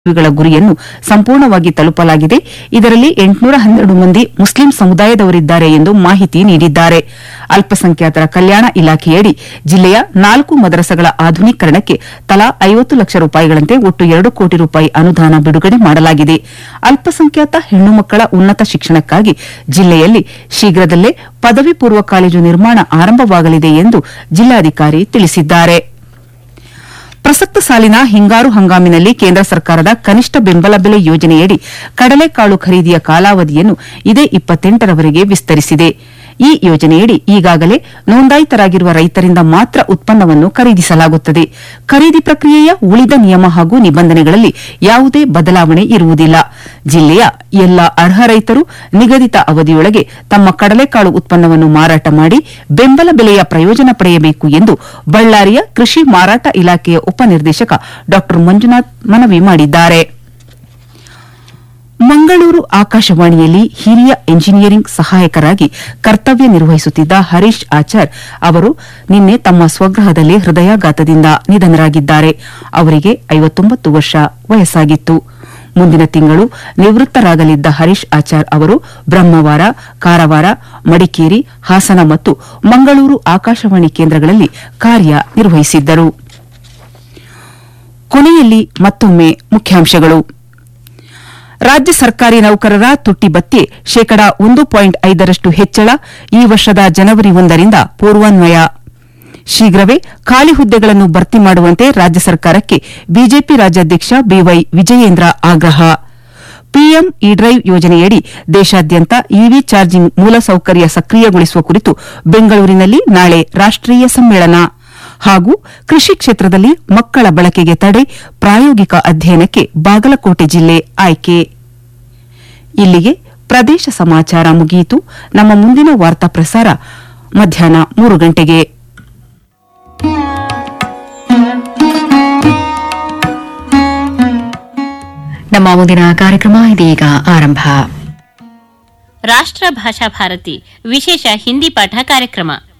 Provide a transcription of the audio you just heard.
ಗಳ ಗುರಿಯನ್ನು ಸಂಪೂರ್ಣವಾಗಿ ತಲುಪಲಾಗಿದೆ ಇದರಲ್ಲಿ ಎಂಟುನೂರ ಹನ್ನೆರಡು ಮಂದಿ ಮುಸ್ಲಿಂ ಸಮುದಾಯದವರಿದ್ದಾರೆ ಎಂದು ಮಾಹಿತಿ ನೀಡಿದ್ದಾರೆ ಅಲ್ಪಸಂಖ್ಯಾತರ ಕಲ್ಯಾಣ ಇಲಾಖೆಯಡಿ ಜಿಲ್ಲೆಯ ನಾಲ್ಕು ಮದರಸಗಳ ಆಧುನೀಕರಣಕ್ಕೆ ತಲಾ ಐವತ್ತು ಲಕ್ಷ ರೂಪಾಯಿಗಳಂತೆ ಒಟ್ಟು ಎರಡು ಕೋಟಿ ರೂಪಾಯಿ ಅನುದಾನ ಬಿಡುಗಡೆ ಮಾಡಲಾಗಿದೆ ಅಲ್ಪಸಂಖ್ಯಾತ ಹೆಣ್ಣು ಮಕ್ಕಳ ಉನ್ನತ ಶಿಕ್ಷಣಕ್ಕಾಗಿ ಜಿಲ್ಲೆಯಲ್ಲಿ ಶೀಘ್ರದಲ್ಲೇ ಪದವಿ ಪೂರ್ವ ಕಾಲೇಜು ನಿರ್ಮಾಣ ಆರಂಭವಾಗಲಿದೆ ಎಂದು ಜಿಲ್ಲಾಧಿಕಾರಿ ತಿಳಿಸಿದ್ದಾರೆ ಪ್ರಸಕ್ತ ಸಾಲಿನ ಹಿಂಗಾರು ಹಂಗಾಮಿನಲ್ಲಿ ಕೇಂದ್ರ ಸರ್ಕಾರದ ಕನಿಷ್ಠ ಬೆಂಬಲ ಬೆಲೆ ಯೋಜನೆಯಡಿ ಕಡಲೆಕಾಳು ಖರೀದಿಯ ಕಾಲಾವಧಿಯನ್ನು ಇದೇ ಇಪ್ಪತ್ತೆಂಟರವರೆಗೆ ವಿಸ್ತರಿಸಿದೆ ಈ ಯೋಜನೆಯಡಿ ಈಗಾಗಲೇ ನೋಂದಾಯಿತರಾಗಿರುವ ರೈತರಿಂದ ಮಾತ್ರ ಉತ್ಪನ್ನವನ್ನು ಖರೀದಿಸಲಾಗುತ್ತದೆ ಖರೀದಿ ಪ್ರಕ್ರಿಯೆಯ ಉಳಿದ ನಿಯಮ ಹಾಗೂ ನಿಬಂಧನೆಗಳಲ್ಲಿ ಯಾವುದೇ ಬದಲಾವಣೆ ಇರುವುದಿಲ್ಲ ಜಿಲ್ಲೆಯ ಎಲ್ಲ ಅರ್ಹ ರೈತರು ನಿಗದಿತ ಅವಧಿಯೊಳಗೆ ತಮ್ಮ ಕಡಲೆಕಾಳು ಉತ್ಪನ್ನವನ್ನು ಮಾರಾಟ ಮಾಡಿ ಬೆಂಬಲ ಬೆಲೆಯ ಪ್ರಯೋಜನ ಪಡೆಯಬೇಕು ಎಂದು ಬಳ್ಳಾರಿಯ ಕೃಷಿ ಮಾರಾಟ ಇಲಾಖೆಯ ಉಪನಿರ್ದೇಶಕ ಡಾ ಮಂಜುನಾಥ್ ಮನವಿ ಮಾಡಿದ್ದಾರೆ ಮಂಗಳೂರು ಆಕಾಶವಾಣಿಯಲ್ಲಿ ಹಿರಿಯ ಎಂಜಿನಿಯರಿಂಗ್ ಸಹಾಯಕರಾಗಿ ಕರ್ತವ್ಯ ನಿರ್ವಹಿಸುತ್ತಿದ್ದ ಹರೀಶ್ ಆಚಾರ್ ಅವರು ನಿನ್ನೆ ತಮ್ಮ ಸ್ವಗ್ರಹದಲ್ಲಿ ಹೃದಯಾಘಾತದಿಂದ ನಿಧನರಾಗಿದ್ದಾರೆ ಅವರಿಗೆ ಐವತ್ತೊಂಬತ್ತು ವರ್ಷ ವಯಸ್ಸಾಗಿತ್ತು ಮುಂದಿನ ತಿಂಗಳು ನಿವೃತ್ತರಾಗಲಿದ್ದ ಹರೀಶ್ ಆಚಾರ್ ಅವರು ಬ್ರಹ್ಮವಾರ ಕಾರವಾರ ಮಡಿಕೇರಿ ಹಾಸನ ಮತ್ತು ಮಂಗಳೂರು ಆಕಾಶವಾಣಿ ಕೇಂದ್ರಗಳಲ್ಲಿ ಕಾರ್ಯ ನಿರ್ವಹಿಸಿದ್ದರು ಕೊನೆಯಲ್ಲಿ ಮತ್ತೊಮ್ಮೆ ಮುಖ್ಯಾಂಶಗಳು ರಾಜ್ಯ ಸರ್ಕಾರಿ ನೌಕರರ ತುಟ್ಟಿ ಭತ್ಯೆ ಶೇಕಡಾ ಒಂದು ಪಾಯಿಂಟ್ ಐದರಷ್ಟು ಹೆಚ್ಚಳ ಈ ವರ್ಷದ ಜನವರಿ ಒಂದರಿಂದ ಪೂರ್ವಾನ್ವಯ ಶೀಘ್ರವೇ ಖಾಲಿ ಹುದ್ದೆಗಳನ್ನು ಭರ್ತಿ ಮಾಡುವಂತೆ ರಾಜ್ಯ ಸರ್ಕಾರಕ್ಕೆ ಬಿಜೆಪಿ ರಾಜ್ಯಾಧ್ಯಕ್ಷ ಬಿವೈ ವಿಜಯೇಂದ್ರ ಆಗ್ರಹ ಪಿಎಂ ಇ ಡ್ರೈವ್ ಯೋಜನೆಯಡಿ ದೇಶಾದ್ಯಂತ ಇವಿ ಚಾರ್ಜಿಂಗ್ ಮೂಲಸೌಕರ್ಯ ಸಕ್ರಿಯಗೊಳಿಸುವ ಕುರಿತು ಬೆಂಗಳೂರಿನಲ್ಲಿ ನಾಳೆ ರಾಷ್ಟೀಯ ಸಮ್ಮೇಳನ ಹಾಗೂ ಕೃಷಿ ಕ್ಷೇತ್ರದಲ್ಲಿ ಮಕ್ಕಳ ಬಳಕೆಗೆ ತಡೆ ಪ್ರಾಯೋಗಿಕ ಅಧ್ಯಯನಕ್ಕೆ ಬಾಗಲಕೋಟೆ ಜಿಲ್ಲೆ ಆಯ್ಕೆ ಇಲ್ಲಿಗೆ ಪ್ರದೇಶ ಸಮಾಚಾರ ಮುಗಿಯಿತು ನಮ್ಮ ಮುಂದಿನ ವಾರ್ತಾ ಪ್ರಸಾರ ಮಧ್ಯಾಹ್ನ ಮೂರು ಗಂಟೆಗೆ ನಮ್ಮ ಮುಂದಿನ ಕಾರ್ಯಕ್ರಮ ಇದೀಗ ಆರಂಭ ರಾಷ್ಟ್ರ ಭಾಷಾ ಭಾರತಿ ವಿಶೇಷ ಹಿಂದಿ ಪಾಠ ಕಾರ್ಯಕ್ರಮ